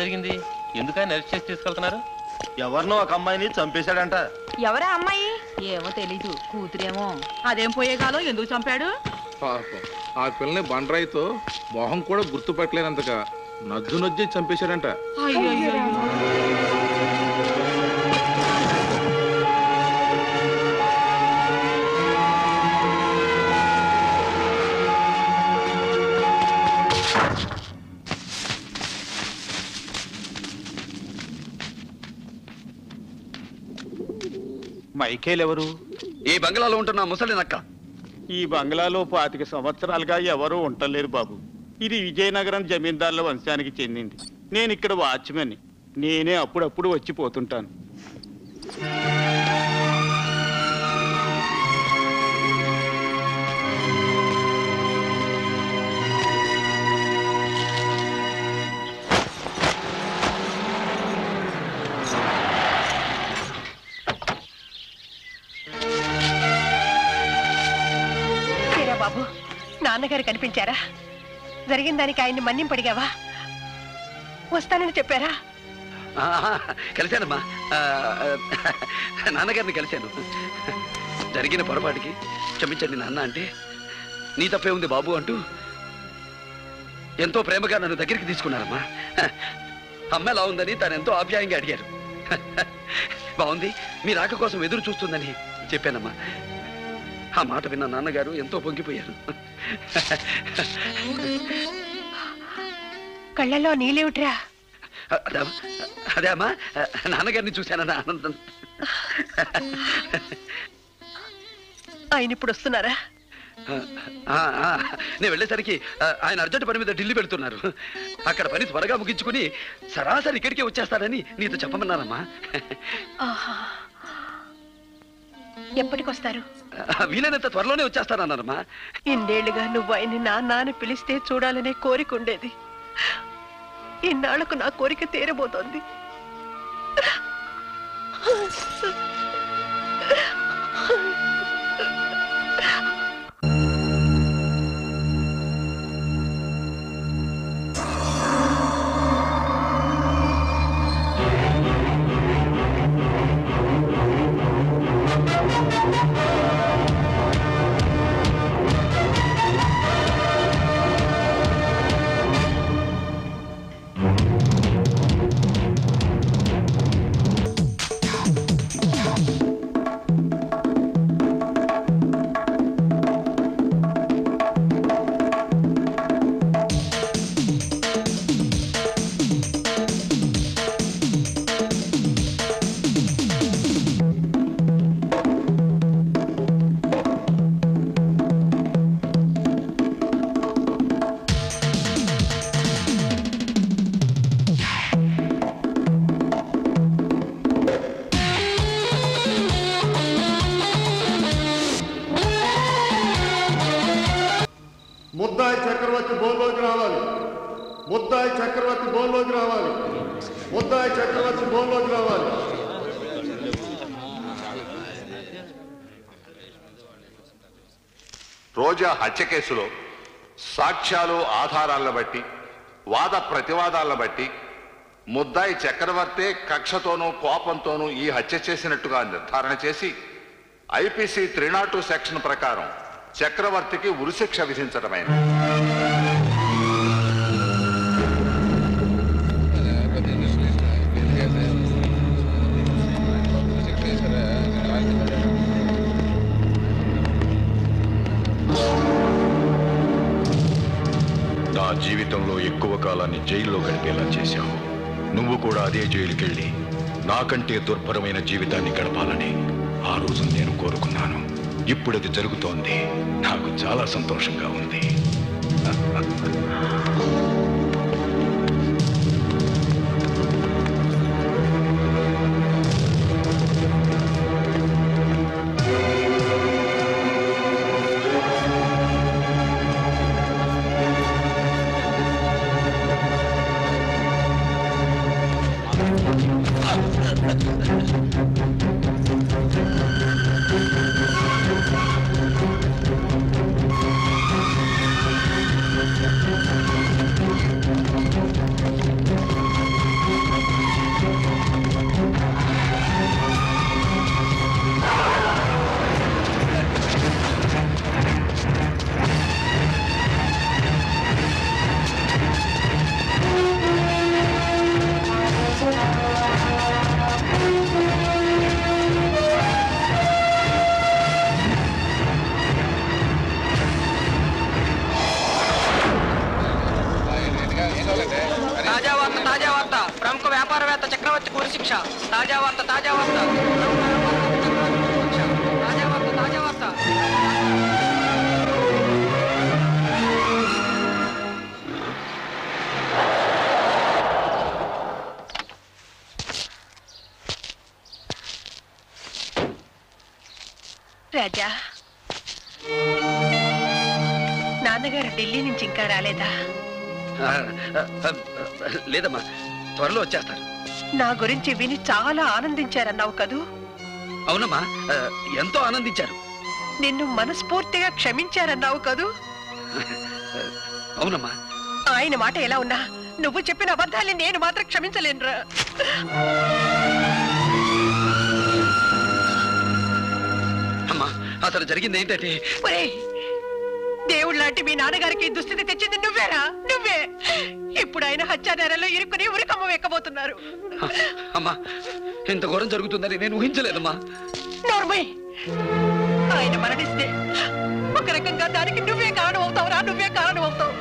జరిగింది ఎందుకని అరెస్ట్ చేసి తీసుకెళ్తున్నారు ఎవరినో ఒక అమ్మాయిని చంపేశాడంట ఎవరా అమ్మాయి ఏమో తెలీదు కూతురేమో అదేం పోయే కాలం ఎందుకు చంపాడు పాపం ఆ పిల్లని బండరాయితో మొహం కూడా గుర్తుపట్టలేనంతగా నజ్జు నజ్జి చంపేశాడంట అయ్యయ్యో మైకేల్ ఎవరు ఈ బంగ్లాలో ఉంటున్న ముసలి నక్క ఈ బంగ్లాలో పాతిక సంవత్సరాలుగా ఎవరూ ఉండలేరు బాబు ఇది విజయనగరం జమీందారుల వంశానికి చెందింది నేను ఇక్కడ వాచ్మెన్ నేనే అప్పుడప్పుడు వచ్చి పోతుంటాను తీరా బాబు నాన్నగారు కనిపించారా జరిగిన దానికి ఆయన్ని మన్నింపడిగావా వస్తానని చెప్పారా ఆ, కలిశానమ్మా ఆ, నాన్నగారిని కలిశాను జరిగిన పొరపాటుకి క్షమించండి నాన్న అంటే నీ తప్పే ఉంది బాబు అంటూ ఎంతో ప్రేమగా నన్ను దగ్గరికి తీసుకున్నారమ్మా అమ్మ ఎలా ఉందని తను ఎంతో ఆప్యాయంగా అడిగారు బాగుంది మీ రాక కోసం ఎదురు చూస్తుందని చెప్పానమ్మా ఆ మాట విన్న నాన్నగారు ఎంతో పొంగిపోయారు కళ్ళల్లో నీళ్ళేమిట్రా అదే అదే అమ్మా నాన్నగారిని చూశానన్న ఆనందం ఆయన ఇప్పుడు వస్తున్నారా ఆ, ఆ, నేను వెళ్ళేసరికి ఆ, ఆయన అర్జెంట్ పని మీద ఢిల్లీ పెడుతున్నారు అక్కడ పని త్వరగా ముగించుకుని సరాసరి ఇక్కడికే వచ్చేస్తారని నీతో చెప్పమన్నారమ్మా ఆహా. ఎప్పటికొస్తారు ఆ, వీలైనంత త్వరలోనే వచ్చేస్తానన్నారమ్మా ఇన్నేళ్లుగా నువ్వు ఆయన్ని నాన్న అని పిలిస్తే చూడాలనే కోరిక ఉండేది ఇన్నాళ్లకు నా కోరిక తీరబోతోంది ముద్దాయి చక్రవర్తి బోన్లోకి రావాలి ముద్దాయి చక్రవర్తి బోన్లోకి రావాలి ముద్దాయి చక్రవర్తి బోన్లోకి రావాలి రోజా హత్య కేసులో సాక్ష్యాలు ఆధారాలను బట్టి వాద ప్రతివాదాలను బట్టి ముద్దాయి చక్రవర్తే కక్షతోనూ కోపంతోనూ ఈ హత్య చేసినట్టుగా నిర్ధారణ చేసి ఐపీసీ త్రీ నాట్ సెక్షన్ ప్రకారం చక్రవర్తికి ఉరిశిక్ష విధించడమైనది నా జీవితంలో ఎక్కువ కాలాన్ని జైల్లో గడిపేలా చేశావు నువ్వు కూడా అదే జైలుకెళ్ళి నాకంటే దుర్భరమైన జీవితాన్ని గడపాలని ఆ రోజు నేను కోరుకున్నాను ఇప్పుడు అది జరుగుతోంది నాకు చాలా సంతోషంగా ఉంది శిక్ష తాజా వార్త తాజా వార్త తాజా వార్త తాజా వార్త రాజా నాన్నగారు ఢిల్లీ నుంచి ఇంకా రాలేదా ఆ, ఆ, ఆ, లేదమ్మా త్వరలో వచ్చేస్తారు నా గురించి విని చాలా ఆనందించారన్నావు కదూ అవునమ్మా ఆ, ఎంతో ఆనందించారు నిన్ను మనస్ఫూర్తిగా క్షమించారన్నావు కదూ అవునమ్మా ఆయన మాట ఎలా ఉన్నా నువ్వు చెప్పిన అబద్ధాన్ని నేను మాత్రం క్షమించలేనురా అమ్మా అసలు జరిగింది ఏంటంటే ఒరేయ్ దేవుడు లాంటి మీ నాన్నగారికి ఈ దుస్థితి తెచ్చింది నువ్వేరా నువ్వే ఇప్పుడు ఆయన హత్యానేరలో ఇరుక్కుని ఉరికమ్మ వెక్కబోతున్నారు అమ్మా ఇంత ఘోరం జరుగుతుందని నేను ఊహించలేదమ్మా నోర్మయ్ ఆయన మరణిస్తే ఒక రకంగా దానికి నువ్వే కారణం అవుతావురా నువ్వే కారణం అవుతావు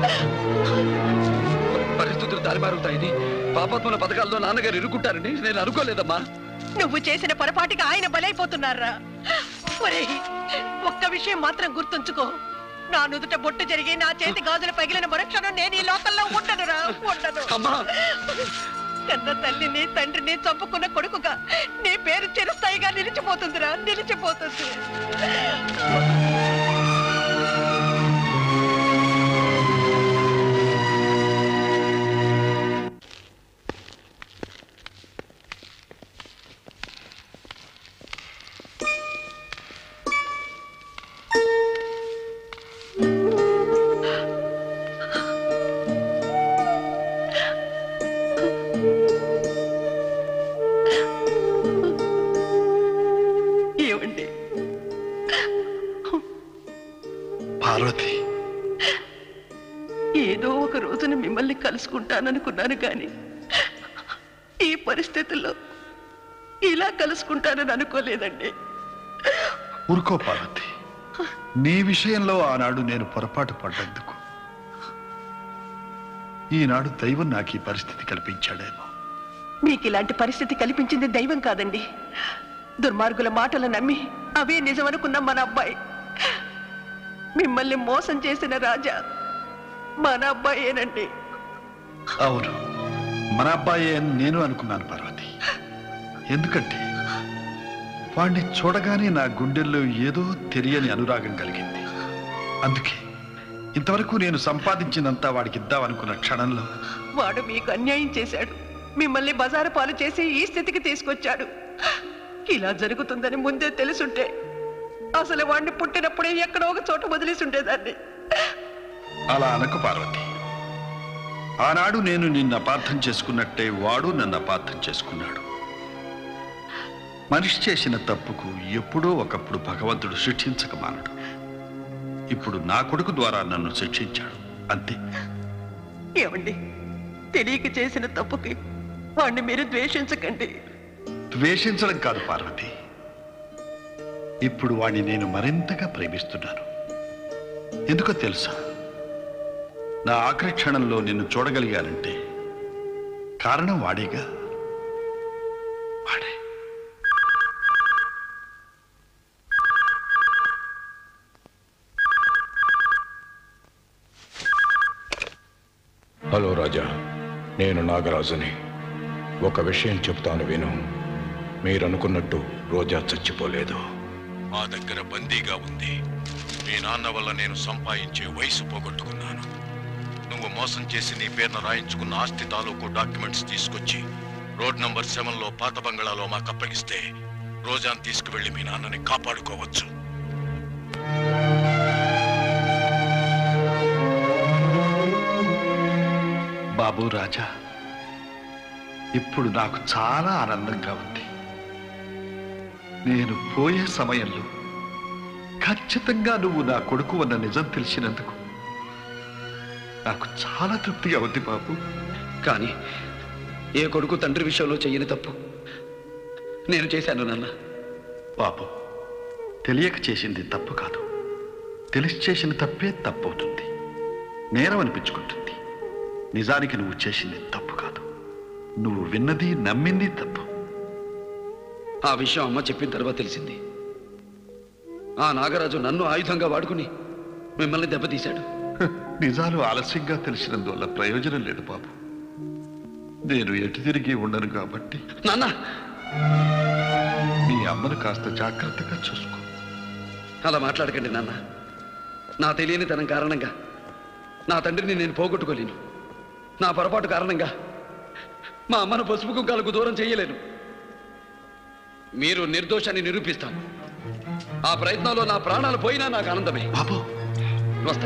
పరిస్థితులు దారిమారుతాయని పాపాత్మల పథకాల్లో నాన్నగారు ఇరుక్కుంటారని నేను అనుకోలేదమ్మా నువ్వు చేసిన పొరపాటికి ఆయన బలైపోతున్నారా ఒరేయ్ ఒక్క విషయం మాత్రం గుర్తుంచుకో నా నుదుట బొట్టు జరిగి నా చేతి గాజులు పగిలిన మరుక్షణం నేను ఈ లోకల్లో ఉండనురా ఉండను అమ్మా కన్న తల్లిని తండ్రిని చంపుకున్న కొడుకుగా నీ పేరు చిరస్థాయిగా నిలిచిపోతుందిరా నిలిచిపోతుంది ఏమండి పార్వతి ఏదో ఒక రోజున మిమ్మల్ని కలుసుకుంటాననుకున్నాను కానీ ఈ పరిస్థితుల్లో ఇలా కలుసుకుంటానని అనుకోలేదండి ఊరుకో పార్వతి నీ విషయంలో ఆనాడు నేను పొరపాటు పడ్డందుకు ఈనాడు దైవం నాకు ఈ పరిస్థితి కల్పించాడేమో మీకు ఇలాంటి పరిస్థితి కల్పించింది దైవం కాదండి దుర్మార్గుల మాటలు నమ్మి అవే నిజమనుకున్న మన అబ్బాయి మిమ్మల్ని మోసం చేసిన రాజా మన అబ్బాయేనండి అవును మన అబ్బాయే అని నేను అనుకున్నాను పార్వతి ఎందుకంటే వాణ్ణి చూడగానే నా గుండెల్లో ఏదో తెలియని అనురాగం కలిగింది అందుకే ఇంతవరకు నేను సంపాదించినంతా వాడికి ఇద్దామనుకున్న క్షణంలో వాడు మీకు అన్యాయం చేశాడు మిమ్మల్ని బజారు పాలు చేసి ఈ స్థితికి తీసుకొచ్చాడు ఇలా జరుగుతుందని ముందే తెలుసుంటే అసలు వాడిని పుట్టినప్పుడే ఎక్కడో ఒక చోట వదిలేసి ఉండేదాన్ని అలా అనకు పార్వతి ఆనాడు నేను నిన్ను అపార్థం చేసుకున్నట్టే వాడు నన్ను అపార్థం చేసుకున్నాడు మనిషి చేసిన తప్పుకు ఎప్పుడో ఒకప్పుడు భగవంతుడు శిక్షించక మానడు ఇప్పుడు నా కొడుకు ద్వారా నన్ను శిక్షించాడు అంతే ఏమండి తెలియక చేసిన తప్పుకి వాడిని మీరు ద్వేషించకండి ద్వేషించడం కాదు పార్వతి ఇప్పుడు వాణ్ణి నేను మరింతగా ప్రేమిస్తున్నాను ఎందుకో తెలుసా నా ఆఖరి క్షణంలో నిన్ను చూడగలిగానంటే కారణం వాడేగా వాడే హలో రాజా నేను నాగరాజుని ఒక విషయం చెప్తాను విను మీరనుకున్నట్టు రోజా చచ్చిపోలేదు మా దగ్గర బందీగా ఉంది మీ నాన్న వల్ల నేను సంపాదించే వయసు పోగొట్టుకున్నాను నువ్వు మోసం చేసి నీ పేరున రాయించుకున్న ఆస్తి తాలూకు డాక్యుమెంట్స్ తీసుకొచ్చి రోడ్ నంబర్ సెవెన్ లో పాత బంగళాలో మాకు అప్పగిస్తే రోజాను తీసుకువెళ్ళి మీ నాన్నని కాపాడుకోవచ్చు బాబు రాజా ఇప్పుడు నాకు చాలా ఆనందంగా ఉంది నేను పోయే సమయంలో ఖచ్చితంగా నువ్వు నా కొడుకు అన్న నిజం తెలిసినందుకు నాకు చాలా తృప్తిగా ఉంది బాబు కానీ ఏ కొడుకు తండ్రి విషయంలో చెయ్యని తప్పు నేను చేశాను నాన్న బాబు తెలియక చేసింది తప్పు కాదు తెలిసి చేసిన తప్పే తప్పు అవుతుంది నేరం అనిపించుకుంటుంది నిజానికి నువ్వు చేసింది తప్పు కాదు నువ్వు విన్నది నమ్మింది తప్పు ఆ విషయం అమ్మ చెప్పిన తర్వాత తెలిసింది ఆ నాగరాజు నన్ను ఆయుధంగా వాడుకుని మిమ్మల్ని దెబ్బతీశాడు హ, నిజాలు ఆలస్యంగా తెలిసినందువల్ల ప్రయోజనం లేదు బాబు నేను ఎటు తిరిగి ఉండను కాబట్టి నాన్న మీ అమ్మను కాస్త జాగ్రత్తగా చూసుకో అలా మాట్లాడకండి నాన్న నా తెలియని తనం కారణంగా నా తండ్రిని నేను పోగొట్టుకోలేను నా పొరపాటు కారణంగా మా అమ్మను పసుపు కుంకాలకు దూరం చేయలేను మీరు నిర్దోషాన్ని నిరూపిస్తాను ఆ ప్రయత్నంలో నా ప్రాణాలు పోయినా నాకు ఆనందమే బాబు వస్తా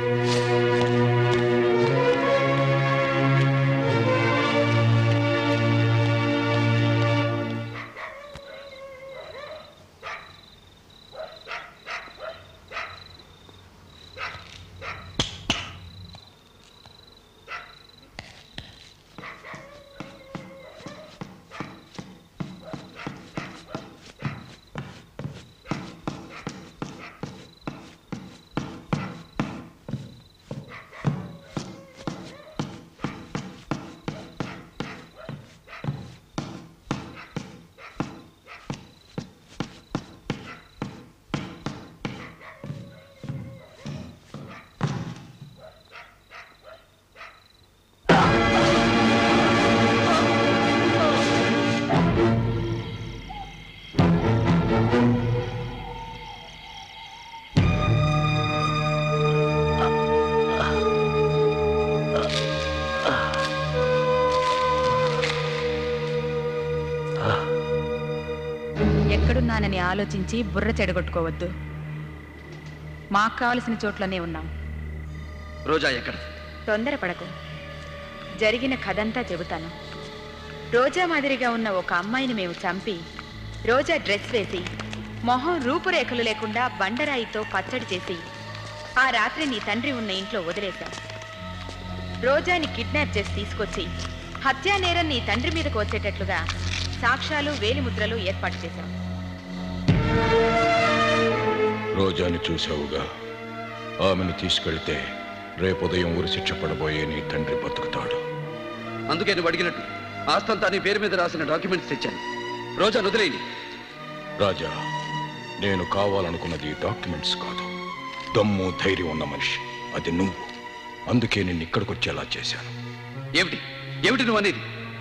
ఎక్కడున్నానని ఆలోచించి బుర్ర చెడగొట్టుకోవద్దు మాకు కావలసిన చోట్లోనే ఉన్నాం రోజా ఎక్కడ తొందరపడకు జరిగిన కథంతా చెబుతాను రోజా మాదిరిగా ఉన్న ఒక అమ్మాయిని మేము చంపి రోజా డ్రెస్ వేసి మొహం రూపురేఖలు లేకుండా బండరాయితో పచ్చడి చేసి ఆ రాత్రి నీ తండ్రి ఉన్న ఇంట్లో వదిలేశాం రోజాని కిడ్నాప్ చేసి తీసుకొచ్చి హత్యా నేరం నీ తండ్రి మీదకు వచ్చేటట్లుగా సాక్ష్యాలు వేలిముద్రలు ఏర్పాటు చేశాం రోజాని చూశావుగా ఆమెను తీసుకెళ్తే రేపు ఉదయం ఉరి శిక్ష పడబోయే నీ తండ్రి బతుకుతాడు అందుకే నువ్వు అడిగినట్టు ఆస్తంతా నీ పేరు మీద రాసిన డాక్యుమెంట్స్ తెచ్చాను రోజా వదిలేయండి రాజా నేను కావాలనుకున్నది డాక్యుమెంట్స్ కాదు దమ్ము ధైర్యం ఉన్న మనిషి అది నువ్వు అందుకే నిన్ను ఇక్కడికి వచ్చేలా చేశాను ఏమిటి ఏమిటి నువ్వు అనేది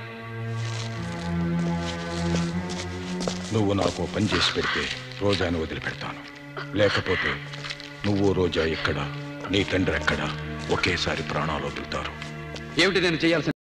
నువ్వు నాకు ఓ పని చేసి పెడితే రోజాను వదిలిపెడతాను లేకపోతే నువ్వు రోజా ఎక్కడ నీ తండ్రి ఎక్కడ ఒకేసారి ప్రాణాలు వదులుతారు ఏమిటి నేను చేయాల్సిన